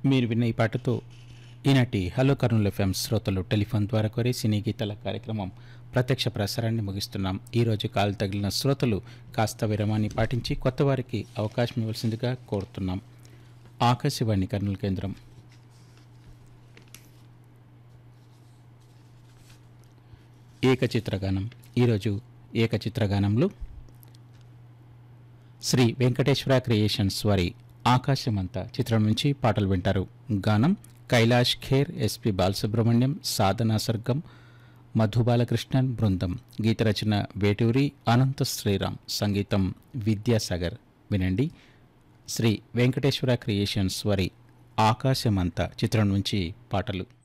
మీరు విన్న ఈ పాటతో ఈనాటి హలో కర్నూలు ఎఫ్ఎం శ్రోతలు టెలిఫోన్ ద్వారా కోరే సినీ గీతాల కార్యక్రమం ప్రత్యక్ష ప్రసారాన్ని ముగిస్తున్నాం ఈరోజు కాలు తగిలిన శ్రోతలు కాస్త విరమాన్ని పాటించి కొత్త వారికి అవకాశం ఇవ్వాల్సిందిగా కోరుతున్నాం ఆకాశవాణి కర్నూలు కేంద్రం ఏకచిత్రగానం ఈరోజు ఏకచిత్రగానంలో శ్రీ వెంకటేశ్వర క్రియేషన్స్ వారి ఆకాశమంత చిత్రం నుంచి పాటలు వింటారు గానం కైలాష్ ఖేర్ ఎస్పి బాలసుబ్రహ్మణ్యం సాధనా సర్గం మధుబాలకృష్ణన్ బృందం గీత రచన వేటూరి అనంత శ్రీరామ్ సంగీతం విద్యాసాగర్ వినండి శ్రీ వెంకటేశ్వర క్రియేషన్స్ వారి ఆకాశమంత చిత్రం నుంచి పాటలు